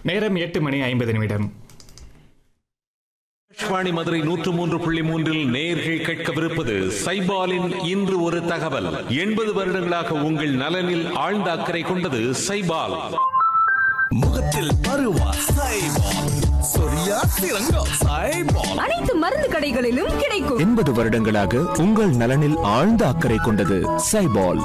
நேரம் எட்டு மணி ஐம்பது நிமிடம் ஆகாஷ்வாணி மதுரை நூற்று மூன்று புள்ளி மூன்றில் நேர்கள் கேட்கவிருப்பது சைபாலின் இன்று ஒரு தகவல் எண்பது வருடங்களாக உங்கள் நலனில் ஆழ்ந்த அக்கறை கொண்டது சைபால் முகத்தில் பருவா சைபால் சொரியா சிறங்கம் சைபால் அனைத்து மருந்து கடைகளிலும் கிடைக்கும் எண்பது வருடங்களாக உங்கள் நலனில் ஆழ்ந்த அக்கறை கொண்டது சைபால்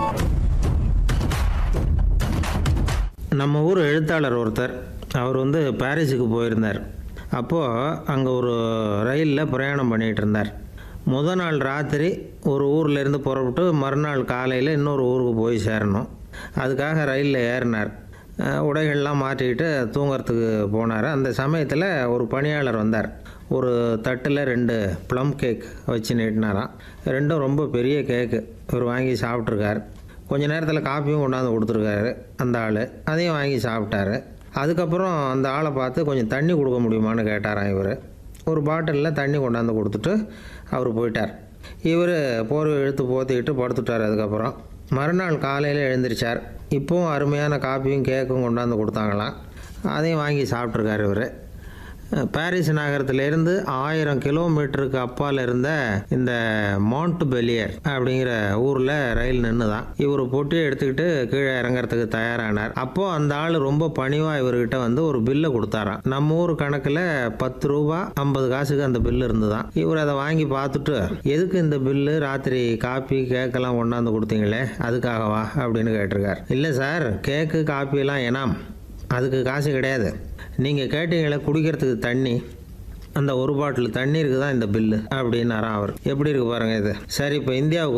நம்ம ஊர் எழுத்தாளர் ஒருத்தர் அவர் வந்து பாரிஸுக்கு போயிருந்தார் அப்போது அங்கே ஒரு ரயிலில் பிரயாணம் பண்ணிகிட்டு இருந்தார் முத நாள் ராத்திரி ஒரு ஊர்லேருந்து புறப்பட்டு மறுநாள் காலையில் இன்னொரு ஊருக்கு போய் சேரணும் அதுக்காக ரயிலில் ஏறினார் அஹ் உடைகள்லாம் மாற்றிக்கிட்டு தூங்குறதுக்கு போனார் அந்த சமயத்தில் ஒரு பணியாளர் வந்தார் ஒரு தட்டில் ரெண்டு ப்ளம் கேக் வச்சு நீட்டினாராம் ரெண்டும் ரொம்ப பெரிய கேக்கு இவர் வாங்கி சாப்பிட்ருக்கார் கொஞ்ச நேரத்தில் காப்பியும் கொண்டாந்து கொடுத்துருக்காரு அந்த ஆள் அதையும் வாங்கி சாப்பிட்டாரு அதுக்கப்புறம் அந்த ஆளை பார்த்து கொஞ்சம் தண்ணி கொடுக்க முடியுமான்னு கேட்டாராம் இவர் ஒரு பாட்டிலில் தண்ணி கொண்டாந்து கொடுத்துட்டு அவர் போயிட்டார் இவர் போர்வை இழுத்து போத்திக்கிட்டு படுத்துட்டார் அதுக்கப்புறம் மறுநாள் காலையில் எழுந்திரிச்சார் இப்போவும் அருமையான காப்பியும் கேக்கும் கொண்டாந்து கொடுத்தாங்களாம் அதையும் வாங்கி சாப்பிட்ருக்காரு இவர் பாரிஸ் நகரத்திலிருந்து ஆயிரம் கிலோமீட்டருக்கு அப்பால் இருந்த இந்த மவுண்ட் பெலியர் அப்படிங்கிற ஊரில் ரயில் நின்று தான் இவர் பொட்டியை எடுத்துக்கிட்டு கீழே இறங்குறதுக்கு தயாரானார் அப்போ அந்த ஆள் ரொம்ப பணிவாக இவர்கிட்ட வந்து ஒரு பில்லை கொடுத்தாராம் நம்ம ஊர் கணக்கில் பத்து ரூபா ஐம்பது காசுக்கு அந்த பில்லு இருந்துதான் இவர் அதை வாங்கி பார்த்துட்டு எதுக்கு இந்த பில்லு ராத்திரி காப்பி கேக்கெல்லாம் கொண்டாந்து கொடுத்தீங்களே அதுக்காகவா அப்படின்னு கேட்டிருக்கார் இல்லை சார் கேக்கு காப்பியெல்லாம் ஏனாம் அதுக்கு காசு கிடையாது நீங்கள் கேட்டீங்களே குடிக்கிறதுக்கு தண்ணி அந்த ஒரு பாட்டில் தண்ணீருக்கு தான் இந்த பில்லு அப்படின்னாராம் அவர் எப்படி இருக்கு பாருங்க இது சரி இப்போ இந்தியாவுக்கு